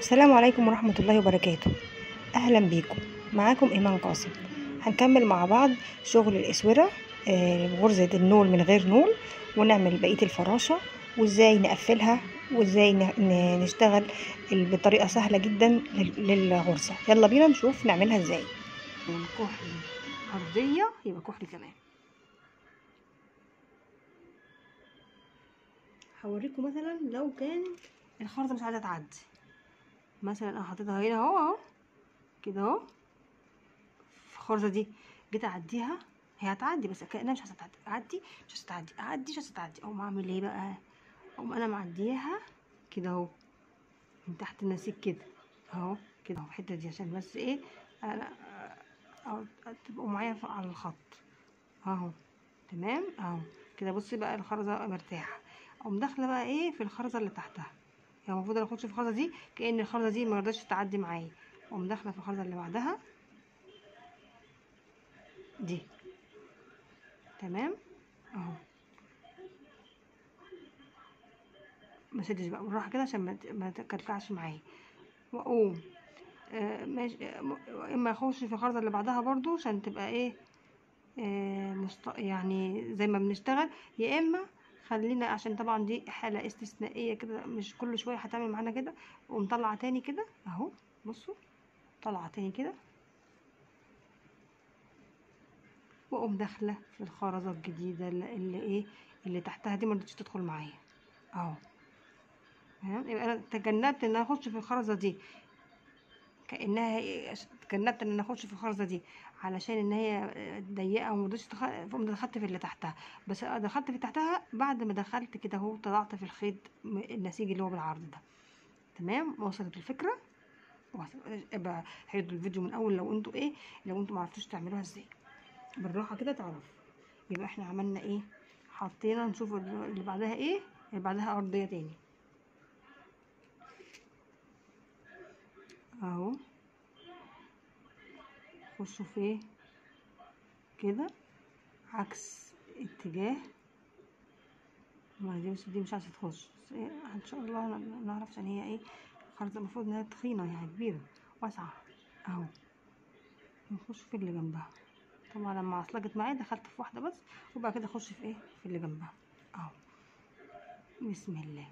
السلام عليكم ورحمة الله وبركاته أهلا بيكم معاكم إيمان قاسم هنكمل مع بعض شغل الأسورة آه، غرزة النول من غير نول ونعمل بقية الفراشة وإزاي نقفلها وإزاي ن- ن- نشتغل ال- بطريقة سهلة جدا لل- للغرزة يلا بينا نشوف نعملها إزاي كحل أرضية يبقى كحل كمان هوريكم مثلا لو كان الخرزة مش عايزة تعدي مثلا انا حطيتها هنا اهو اهو كده اهو الخرزه دي جيت اعديها هي هتعدي بس كانها مش عايزه تعدي اعدي مش عايزه تعدي اعدي مش عايزه تعدي اقوم اعمل ايه بقى اقوم انا معدياها كده اهو من تحت النسيج كده اهو كده اهو الحته دي عشان بس ايه انا أو تبقوا معايا ف- على الخط اهو تمام اهو كده بصي بقى الخرزه مرتاحه اقوم داخله بقى ايه في الخرزه اللي تحتها يعني المفروض انا اخش في الخرزه دي كأن الخرزه دي ما رضتش تعدي معايا اقوم داخله في الخرزه اللي بعدها دي تمام اهو ما سدش بقى بالراحه كده عشان ما ت- ما تكلكعش معايا واقوم آه ماشي آه، م- اما اخش في الخرزه اللي بعدها برضو عشان تبقى ايه آه مست... يعني زي ما بنشتغل يا اما خلينا عشان طبعا دي حالة استثنائية كده مش كل شوية هتعمل معانا كده وقوم طالعة تاني كده اهو بصوا طالعة تاني كده واقوم داخلة في الخرزة الجديدة اللي, اللي ايه اللي تحتها دي مرضتش تدخل معايا اهو تمام يبقى انا تجنبت ان انا اخش في الخرزة دي كانها إيه، تجنبت ان انا اخش في الخرزه دي علشان ان هي ضيقه ومرضتش تخ- فقمت دخلت في اللي تحتها بس دخلت في تحتها بعد ما دخلت كده اهو طلعت في الخيط م- النسيج اللي هو بالعرض ده تمام وصلت الفكره وصل- ابقى حيدوا الفيديو من اول لو انتوا ايه لو انتوا معرفتوش تعملوها ازاي بالراحه كده تعرفوا يبقى احنا عملنا ايه حطينا نشوف اللي بعدها ايه اللي بعدها ارضيه تاني اهو خشوا في ايه كده عكس اتجاه ما دي مش دي مش عايزه تخش بس إيه ان شاء الله ن- نعرف عشان هي ايه الخرزه المفروض انها تخينه يعني كبيره واسعه اهو نخش في اللي جنبها طبعا لما عصلجت معايا دخلت في واحده بس وبعد كده اخش في ايه في اللي جنبها اهو بسم الله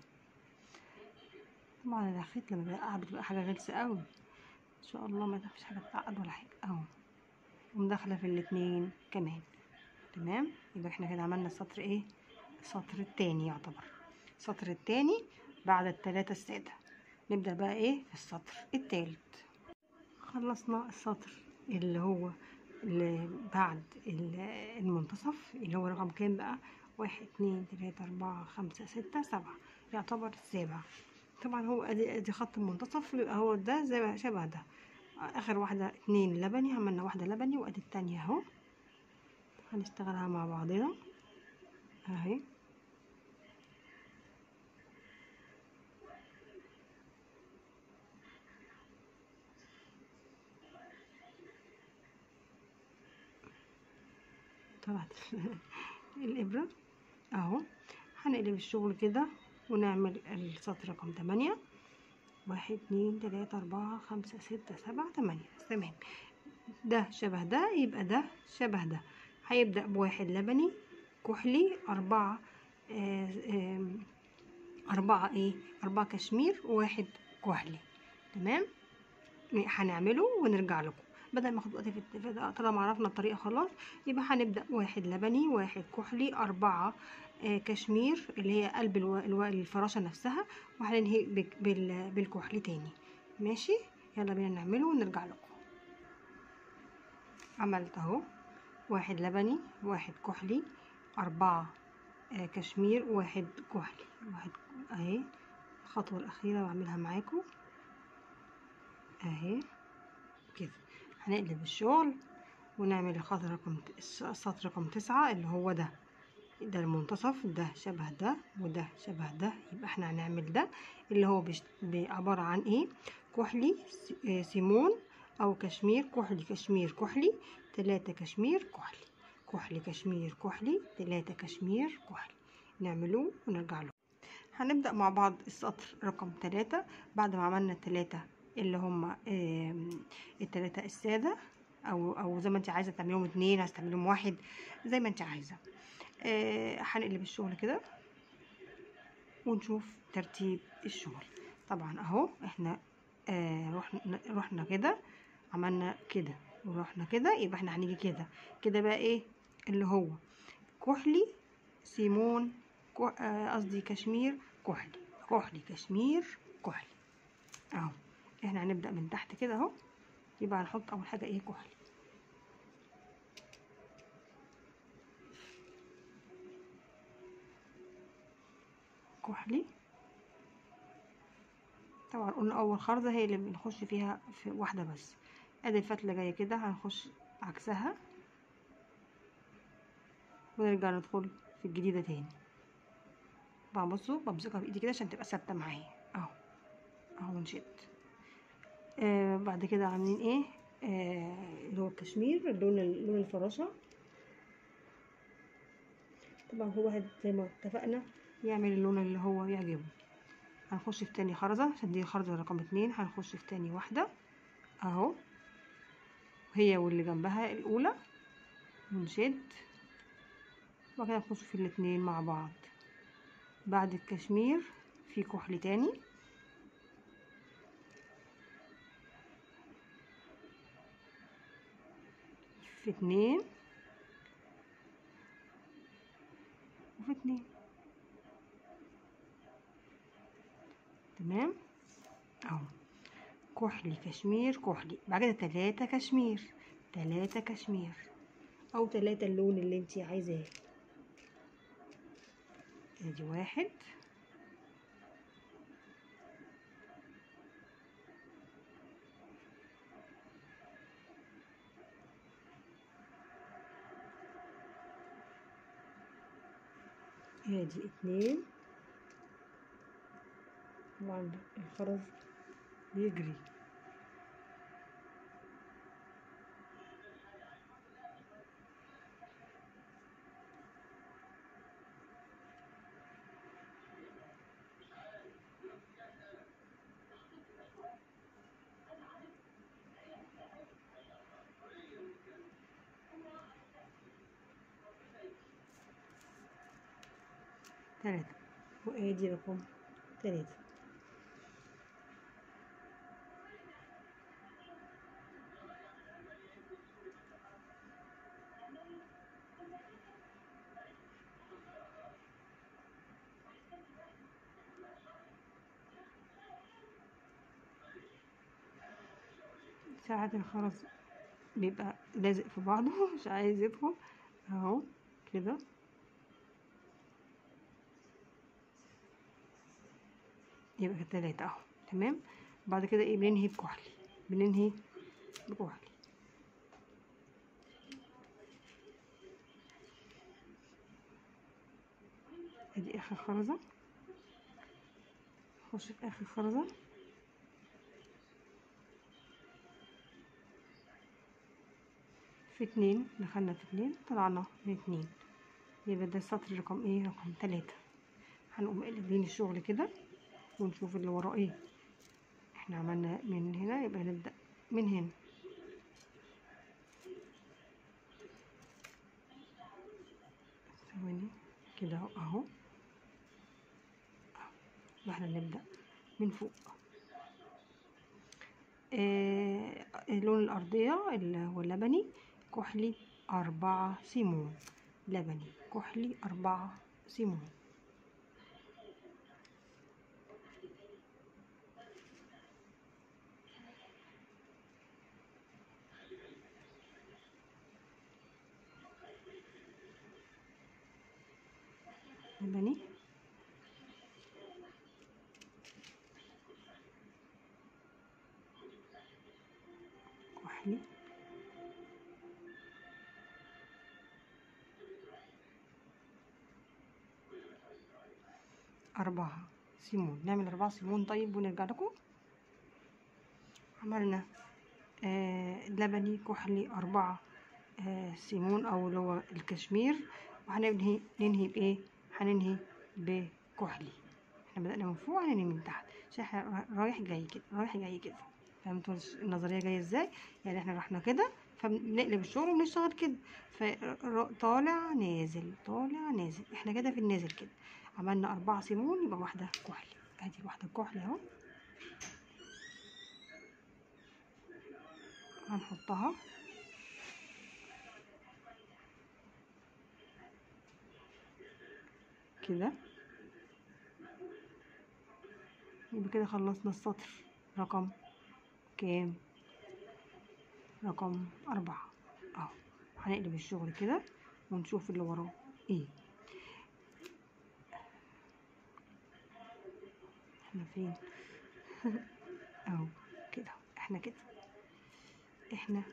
طبعا الخيط لما بيقع بتبقى حاجه غلسه قوي ان شاء الله ما فيش حاجه تتعقد ولا حاجه اهو قوم داخله في الاتنين كمان تمام يبقى احنا كده عملنا السطر ايه السطر التاني يعتبر السطر التاني بعد التلاتة السادة نبدأ بقى ايه في السطر التالت خلصنا السطر اللي هو اللي بعد ال- المنتصف اللي هو رقم كام بقى واحد اتنين تلاتة أربعة خمسة ستة سبعة يعتبر السابع طبعا هو ادي ادي خط المنتصف يبقى هو ده زي ما شبه ده اخر واحدة اتنين لبني عملنا واحدة لبني وادي التانية اهو هنشتغلها مع بعضنا اهي طلعت الإبرة اهو هنقلب الشغل كده ونعمل السطر رقم تمانية واحد اتنين تلاتة أربعة خمسة ستة سبعة تمانية تمام ده شبه ده يبقى ده شبه ده هيبدأ بواحد لبني كحلي أربعة آه، آم، أربعة إيه أربعة كشمير وواحد كحلي تمام هنعمله ونرجع لكم بدل ما اخد وقت في الت- في- طالما عرفنا الطريقة خلاص يبقى هنبدأ واحد لبني واحد كحلي أربعة آه، كشمير اللي هي قلب الو... الو... الفراشة نفسها وهننهي بك- بال... بالكحلي تاني ماشي يلا بينا نعمله ونرجع لكم عملت اهو واحد لبني واحد كحلي أربعة آه، كشمير واحد كحلي واحد اهي الخطوة الأخيرة بعملها معاكم اهي كده هنقلب الشغل ونعمل الخط رقم الس- السطر رقم تسعة اللي هو ده ده المنتصف ده شبه ده وده شبه ده يبقى احنا هنعمل ده اللي هو بيش- بي- عبارة عن ايه كحلي س- آه، سيمون او كشمير كحلي كشمير كحلي تلاتة كشمير كحلي كحلي كشمير كحلي تلاتة كشمير كحلي نعملوه ونرجع له هنبدأ مع بعض السطر رقم تلاتة بعد ما عملنا التلاتة اللي هما آم، التلاتة السادة أو أو زي ما انت عايزة تعمليهم اتنين عايزة تعمليهم واحد زي ما انت عايزة آه، هنقلب الشغل كده ونشوف ترتيب الشغل طبعا اهو احنا آه رحنا رحنا كده عملنا كده ورحنا كده يبقى احنا هنيجي كده كده بقى ايه اللي هو كحلي سيمون كو- آه، قصدي كشمير كحلي كحلي كشمير كحلي اهو احنا هنبدأ من تحت كده اهو يبقى هنحط اول حاجة ايه كحلي كحلي طبعا قلنا اول خرزة هي اللي بنخش فيها في واحدة بس ادي الفتلة جاية كده هنخش عكسها ونرجع ندخل في الجديدة تاني بقى بصوا بمسكها بايدي كده عشان تبقى ثابتة معايا اهو اهو نشد آه بعد كده عاملين ايه آه اللي هو الكشمير اللون لون الفراشة طبعا هو واحد زي ما اتفقنا يعمل اللون اللي هو يعجبه هنخش في تاني خرزة عشان دي الخرزة رقم اتنين هنخش في تاني واحدة اهو هي واللي جنبها الأولى ونشد وبعد كده نخش في الاتنين مع بعض بعد الكشمير في كحل تاني في اتنين وفي اتنين تمام اهو كحلي كشمير كحلي بعد كده تلاتة كشمير تلاتة كشمير او تلاتة اللون اللي انتي عايزاه ادي واحد ادي اتنين طبعا الخرز بيجري تلاتة وادي رقم تلاتة ساعات الخرز بيبقى لازق في بعضه مش عايز يدخل اهو كده يبقى كده تلاتة اهو تمام بعد كده ايه بننهي بكحلي بننهي بكحلي ادي اخر خرزة نخش في اخر خرزة في اتنين دخلنا في اتنين طلعنا من اتنين يبقى ده السطر رقم ايه رقم تلاتة هنقوم قلبين الشغل كده ونشوف اللي وراه ايه احنا عملنا من هنا يبقى نبدأ من هنا ثواني كده اهو اهو يبقى احنا نبدأ من فوق آه لون الأرضية اللي هو اللبني كحلي أربعة سيمون لبني كحلي أربعة سيمون لبني كحلي أربعة سيمون نعمل أربعة سيمون طيب ونرجع لكم عملنا آه لبني كحلي أربعة آه سيمون أو اللي هو الكشمير وهننهي ننهي بإيه؟ هننهي بكحلي احنا بدأنا من فوق هننهي من تحت عشان احنا رايح جاي كده رايح جاي كده فهمتوا النظرية جاية ازاي يعني احنا رحنا كده فبنقلب الشغل وبنشتغل كده فطالع نازل طالع نازل احنا كده في النازل كده عملنا أربعة سيمون يبقى واحدة كحلي ادي واحدة كحلي اهو هنحطها كده يبقى كده خلصنا السطر رقم كام رقم أربعة اهو هنقلب الشغل كده ونشوف اللي وراه ايه احنا فين اهو كده احنا كده احنا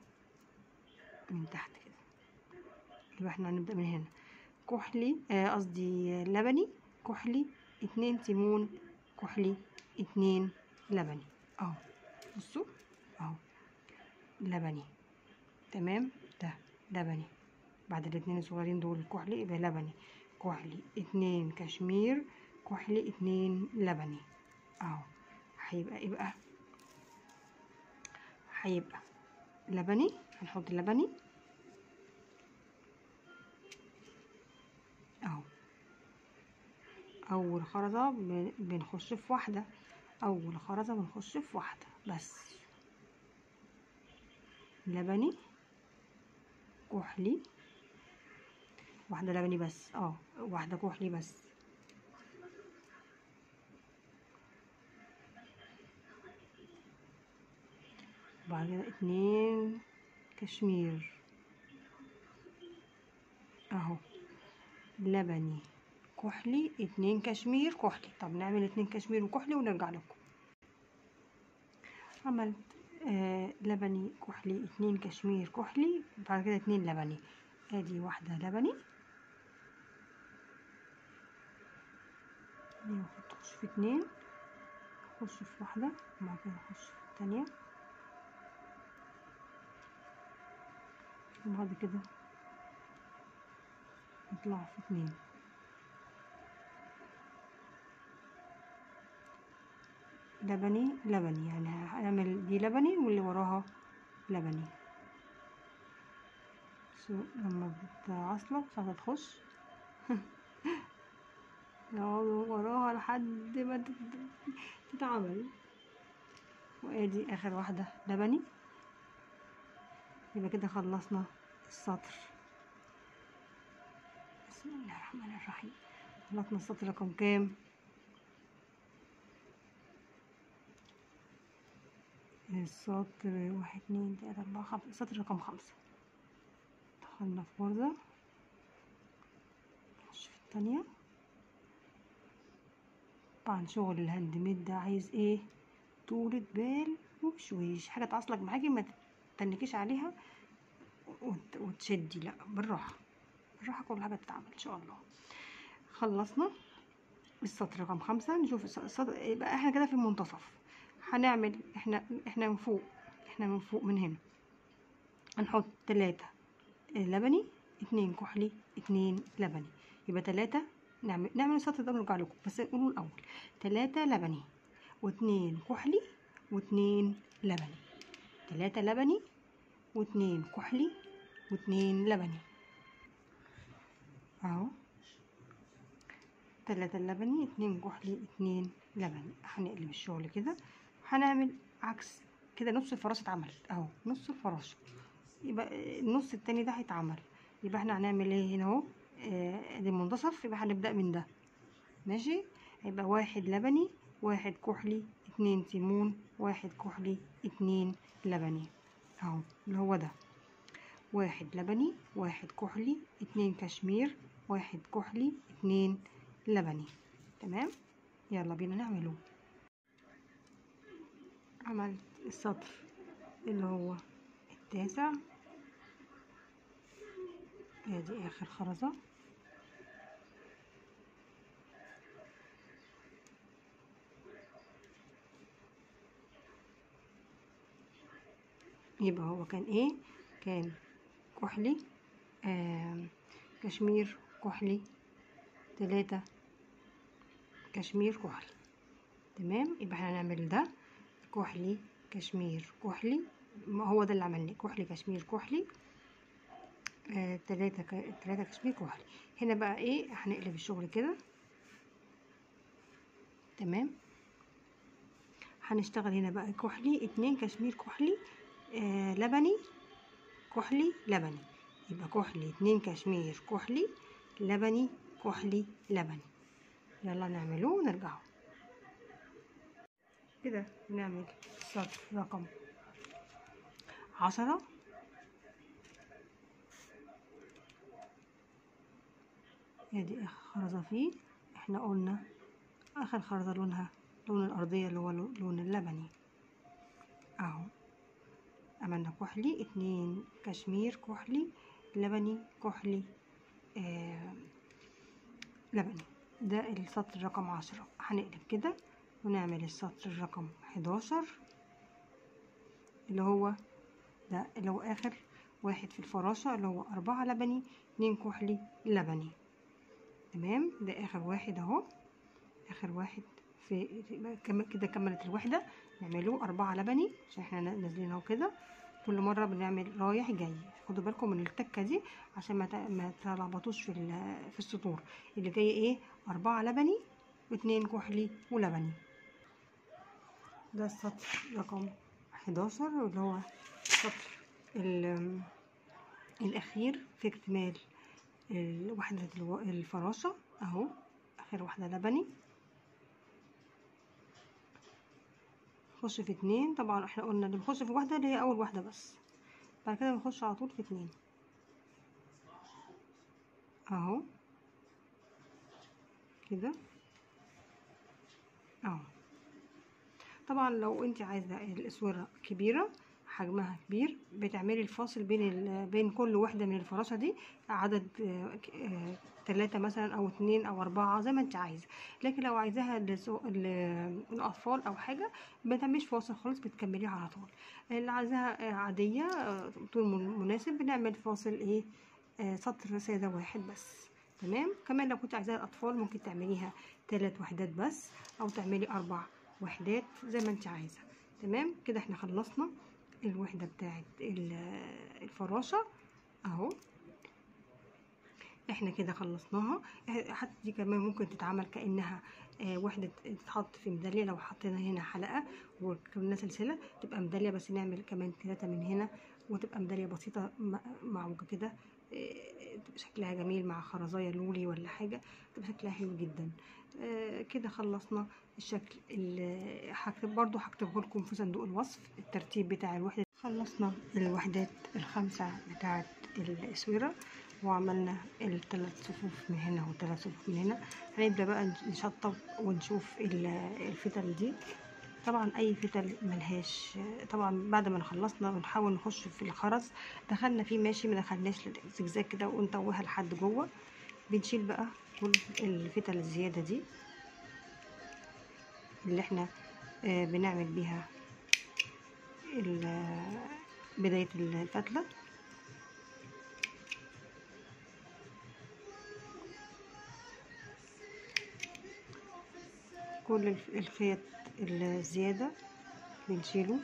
من تحت كده يبقى احنا هنبدأ من هنا كحلي آه، قصدي لبني كحلي اتنين سيمون كحلي اتنين لبني اهو بصوا اهو لبني تمام ده لبني بعد الاتنين الصغيرين دول الكحلي يبقى لبني كحلي اتنين كشمير كحلي اتنين لبني اهو هيبقى يبقى هيبقى لبني هنحط لبني اهو اول خرزة ب- بنخش في واحدة اول خرزة بنخش في واحدة بس لبني كحلي واحدة لبني بس اه واحدة كحلي بس وبعد كده اتنين كشمير اهو لبني كحلي اتنين كشمير كحلي طب نعمل اتنين كشمير وكحلي ونرجع لكم عملت آه لبني كحلي اتنين كشمير كحلي بعد كده اتنين لبني ادي واحدة لبني دي المفروض تخش في اتنين اخش في واحدة وبعد كده اخش في التانية وبعد كده نطلع في اتنين لبني لبني يعني هنعمل دي لبني واللي وراها لبني سو لما بتعصلك فهتخش يقعدوا وراها لحد ما تت- تتعمل وادي اخر واحدة لبني يبقى كده خلصنا السطر بسم الله الرحمن الرحيم خلصنا السطر رقم كام السطر واحد اتنين تلاتة أربعة خمسة السطر رقم خمسة دخلنا في غرزة نخش في التانية طبعا شغل الهاند ميد ده عايز ايه طولة بال وبشويش حاجة تعصلك معاكي ما تتنكيش عليها وت- وتشدي لا بالراحة بالراحة كل حاجة تتعمل ان شاء الله خلصنا السطر رقم خمسة نشوف الس- السطر يبقى احنا كده في المنتصف هنعمل احنا احنا من فوق احنا من فوق من هنا هنحط تلاتة لبني اتنين كحلي اتنين لبني يبقى تلاتة نعمل نعمل السطر ده ونرجع لكم بس نقوله الأول تلاتة لبني واتنين كحلي واتنين لبني تلاتة لبني واتنين كحلي واتنين لبني اهو تلاتة لبني اتنين كحلي اتنين لبني هنقلب الشغل كده هنعمل عكس كده نص الفراشة اتعمل اهو نص الفراشة يبقى النص التاني ده هيتعمل يبقى احنا هنعمل ايه هنا اهو آه، ادي المنتصف يبقى هنبدأ من ده ماشي هيبقى واحد لبني واحد كحلي اتنين سيمون واحد كحلي اتنين لبني اهو اللي هو ده واحد لبني واحد كحلي اتنين كشمير واحد كحلي اتنين لبني تمام يلا بينا نعمله عملت السطر اللي هو التاسع ادي اخر خرزة يبقى هو كان ايه كان كحلي آم، كشمير كحلي تلاتة كشمير كحلي تمام يبقى احنا هنعمل ده كحلي كشمير كحلي ما هو ده اللي عملناه كحلي كشمير كحلي آه تلاتة ك... تلاتة كشمير كحلي هنا بقى ايه هنقلب الشغل كده تمام هنشتغل هنا بقى كحلي اتنين كشمير كحلي آه لبني كحلي لبني يبقى كحلي اتنين كشمير كحلي لبني كحلي لبني يلا نعمله ونرجعه كده نعمل سطر رقم عشرة ادي اخر خرزة فيه احنا قلنا اخر خرزة لونها لون الارضية اللي هو لون اللبني اهو عملنا كحلي اتنين كشمير كحلي لبني كحلي آه لبني ده السطر رقم عشرة هنقلب كده ونعمل السطر رقم حداشر اللي هو ده اللي هو آخر واحد في الفراشة اللي هو أربعة لبني اتنين كحلي لبني تمام ده آخر واحد أهو آخر واحد في كده كملت الوحدة نعمله أربعة لبني عشان احنا نازلين اهو كده كل مرة بنعمل رايح جاي خدوا بالكم من التكة دي عشان ما ما تلخبطوش في في السطور اللي جاي ايه أربعة لبني واتنين كحلي ولبني ده السطر رقم حداشر اللي هو السطر الأخير في اكتمال وحدة الفراشة أهو آخر واحدة لبني نخش في اتنين طبعا احنا قلنا اللي بنخش في واحدة اللي هي أول واحدة بس بعد كده بنخش على طول في اتنين أهو كده اهو طبعا لو انت عايزه الاسوره كبيره حجمها كبير بتعملي الفاصل بين بين كل واحده من الفراشه دي عدد ثلاثة مثلا او اتنين او اربعة زي ما انت عايزه لكن لو عايزاها للاطفال او حاجه ما تعمليش فاصل خالص بتكمليها على طول اللي عايزاها عاديه طول مناسب بنعمل فاصل ايه سطر ساده واحد بس تمام كمان لو كنت عايزاها الاطفال ممكن تعمليها ثلاث وحدات بس او تعملي اربع وحدات زي ما انت عايزه تمام كده احنا خلصنا الوحده بتاعت الفراشه اهو احنا كده خلصناها حتى دي كمان ممكن تتعمل كانها آه وحده تتحط في ميداليه لو حطينا هنا حلقه وكملنا سلسله تبقى ميداليه بس نعمل كمان ثلاثه من هنا وتبقى ميداليه بسيطه معوجه كده تبقى شكلها جميل مع خرزايه لولي ولا حاجه تبقى شكلها حلو جدا آه كده خلصنا الشكل اللي هكتب برضو هكتبه لكم في صندوق الوصف الترتيب بتاع الوحدة خلصنا الوحدات الخمسة بتاعة الاسورة وعملنا الثلاث صفوف من هنا وثلاث صفوف من هنا هنبدأ بقى نشطب ونشوف الفتل دي طبعا اي فتل ملهاش طبعا بعد ما خلصنا ونحاول نخش في الخرز دخلنا فيه ماشي ما دخلناش زجزاج كده ونطوها لحد جوه بنشيل بقى كل الفتل الزياده دي اللي احنا آه بنعمل بيها بدايه الفتله كل الخيط الزيادة بنشيله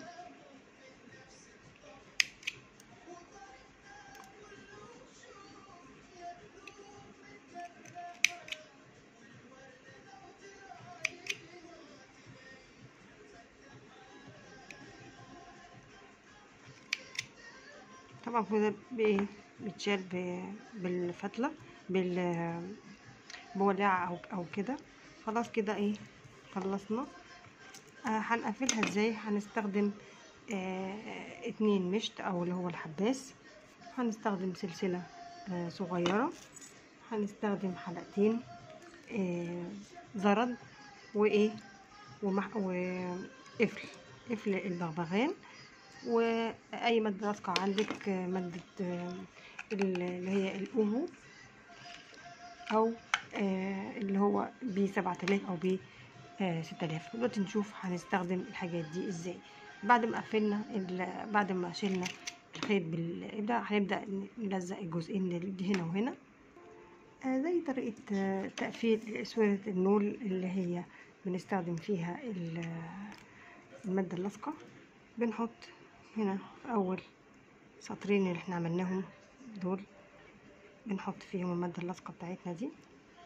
طبعا كده بايه بيتشال بالفتلة بال بولاعة او او كده خلاص كده ايه خلصنا آه هنقفلها ازاي هنستخدم آه اتنين مشط او اللي هو الحباس هنستخدم سلسلة آه صغيرة هنستخدم حلقتين آه زرد وايه ومح وقفل قفل البغبغان واي مادة لاصقة عندك آه مادة آه اللي هي الاوهو او آه اللي هو بي سبعة آلاف او بي ستة آلاف دلوقتي نشوف هنستخدم الحاجات دي ازاي بعد ما قفلنا بعد ما شلنا الخيط بالإبداع هنبدأ نلزق الجزئين دي هنا وهنا آه، زي طريقة آه، تقفيل اسورة النول اللي هي بنستخدم فيها ال- المادة اللاصقة بنحط هنا في أول سطرين اللي احنا عملناهم دول بنحط فيهم المادة اللاصقة بتاعتنا دي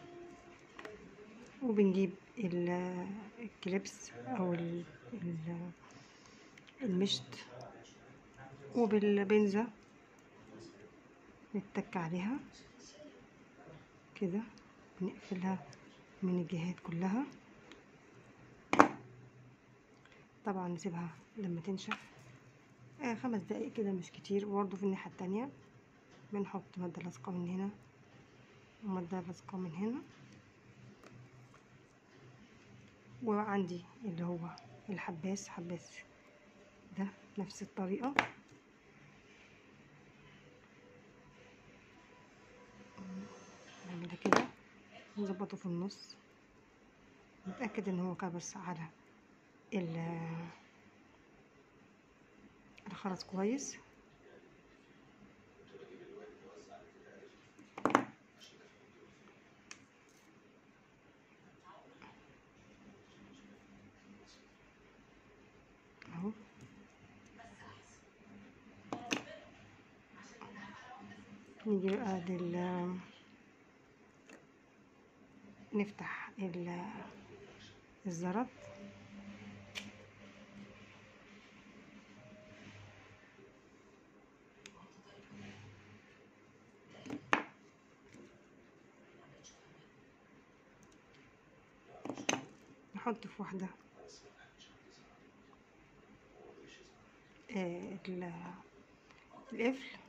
وبنجيب ال- الكليبس أو ال- ال- المشط وبالبنزة نتك عليها كده نقفلها من الجهات كلها طبعا نسيبها لما تنشف آه خمس دقايق كده مش كتير وبرضه في الناحية التانية بنحط مادة لاصقة من هنا ومادة لاصقة من هنا وعندي اللي هو الحباس حباس ده نفس الطريقة نعمل ده كده نظبطه في النص نتأكد ان هو كبس على ال- الخرز كويس اهو نيجي بقى لل نفتح ال- الزرط نحط في واحدة آه، ال- القفل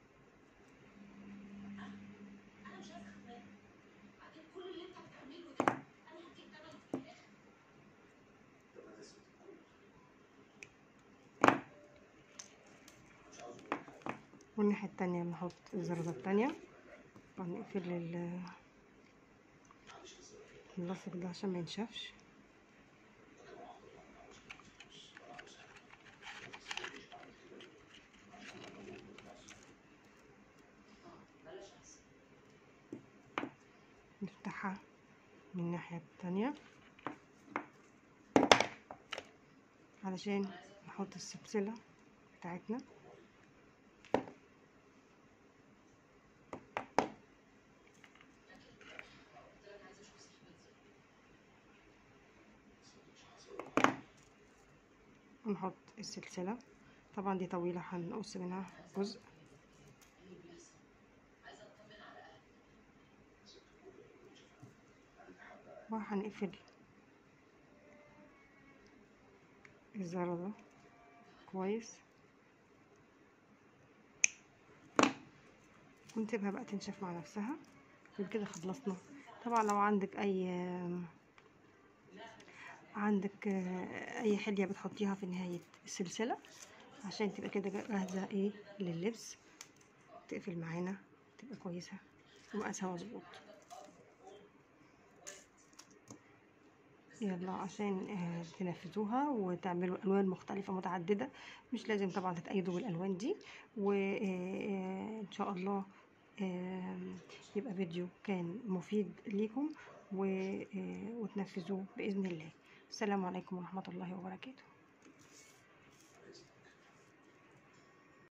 والناحية التانية بنحط الزرزة التانية ونقفل ال- اللاصق ده عشان ما ينشفش نفتحها من الناحية التانية علشان نحط السلسلة بتاعتنا ونحط السلسلة طبعا دي طويلة هنقص منها جزء وهنقفل الزرار ده كويس ونسيبها بقى تنشف مع نفسها وبكده خلصنا طبعا لو عندك اي عندك آه، اي حلية بتحطيها في نهاية السلسلة عشان تبقى كده جاهزة ايه لللبس تقفل معانا تبقى كويسة ومقاسها مظبوط يلا عشان آه، تنفذوها وتعملوا الوان مختلفة متعددة مش لازم طبعا تتأيدوا بالالوان دي وان شاء الله آه، يبقى فيديو كان مفيد ليكم و- آه، وتنفذوه بإذن الله السلام عليكم ورحمة الله وبركاته